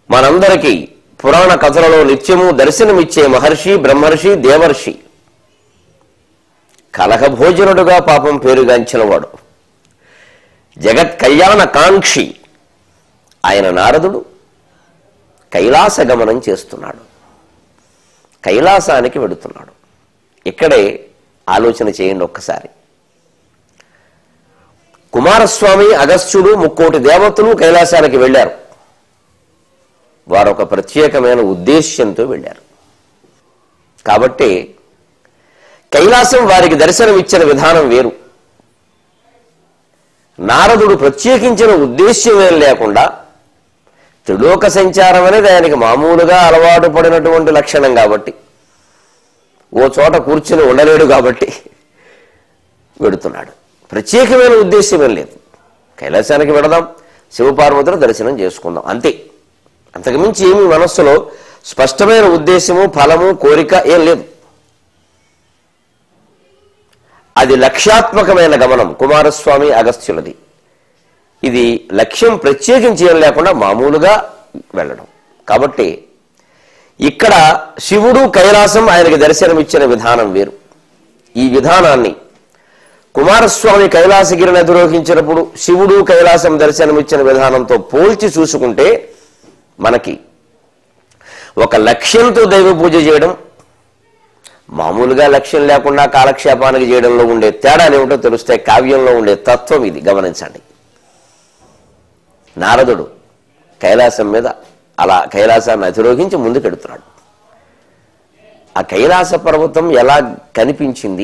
మనందరికీ పురాణ కథలలో నిత్యము దర్శనమిచ్చే మహర్షి బ్రహ్మర్షి దేవర్షి కలహభోజనుడుగా పాపం పేరుగాంచినవాడు జగత్ కళ్యాణ కాంక్షి ఆయన నారదుడు కైలాస గమనం చేస్తున్నాడు కైలాసానికి వెడుతున్నాడు ఇక్కడే ఆలోచన చేయండి ఒక్కసారి కుమారస్వామి అగస్త్యుడు ముక్కోటి దేవతలు కైలాసానికి వెళ్ళారు వారు ఒక ప్రత్యేకమైన ఉద్దేశ్యంతో వెళ్ళారు కాబట్టి కైలాసం వారికి దర్శనమిచ్చిన విధానం వేరు నారదుడు ప్రత్యేకించిన ఉద్దేశ్యం ఏం లేకుండా త్రిలోక సంచారం అనేది ఆయనకి మామూలుగా అలవాటు పడినటువంటి లక్షణం కాబట్టి ఓ చోట కూర్చుని ఉండలేడు కాబట్టి వెడుతున్నాడు ప్రత్యేకమైన ఉద్దేశ్యం ఏం లేదు కైలాసానికి వెడదాం శివపార్వతుల దర్శనం చేసుకుందాం అంతే అంతకుమించి ఏమి మనస్సులో స్పష్టమైన ఉద్దేశము ఫలము కోరిక ఏం లేదు అది లక్ష్యాత్మకమైన గమనం కుమారస్వామి అగస్త్యులది ఇది లక్ష్యం ప్రత్యేకించి ఏం లేకుండా మామూలుగా వెళ్ళడం కాబట్టి ఇక్కడ శివుడు కైలాసం ఆయనకి దర్శనమిచ్చిన విధానం వేరు ఈ విధానాన్ని కుమారస్వామి కైలాసగిరిని అధిరోహించినప్పుడు శివుడు కైలాసం దర్శనమిచ్చిన విధానంతో పోల్చి చూసుకుంటే మనకి ఒక లక్ష్యంతో దైవ పూజ చేయడం మామూలుగా లక్ష్యం లేకుండా కాలక్షేపానికి చేయడంలో ఉండే తేడాలు ఏమిటో తెలుస్తే కావ్యంలో ఉండే తత్వం ఇది గమనించండి నారదుడు కైలాసం మీద అలా కైలాసాన్ని అధిరోహించి ముందుకెడుతున్నాడు ఆ కైలాస పర్వతం ఎలా కనిపించింది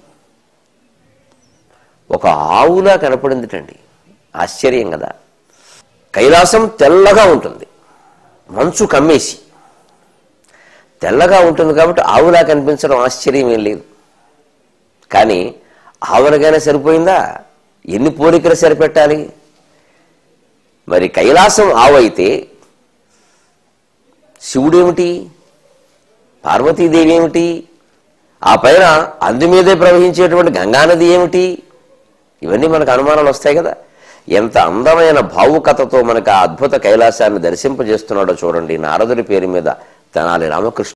ఒక ఆవులా కనపడిందిటండి ఆశ్చర్యం కదా కైలాసం తెల్లగా ఉంటుంది మంచు కమ్మేసి తెల్లగా ఉంటుంది కాబట్టి ఆవులా కనిపించడం ఆశ్చర్యం ఏం లేదు కానీ ఆవులగానే సరిపోయిందా ఎన్ని పోలికలు సరిపెట్టాలి మరి కైలాసం ఆవు అయితే శివుడేమిటి పార్వతీదేవి ఏమిటి ఆ పైన అందు మీదే ప్రవహించేటువంటి గంగానది ఏమిటి ఇవన్నీ మనకు అనుమానాలు వస్తాయి కదా ఎంత అందమైన భావుకథతో మనకు ఆ అద్భుత కైలాసాన్ని దర్శింపజేస్తున్నాడో చూడండి నారదుడి పేరు మీద తెనాలి రామకృష్ణ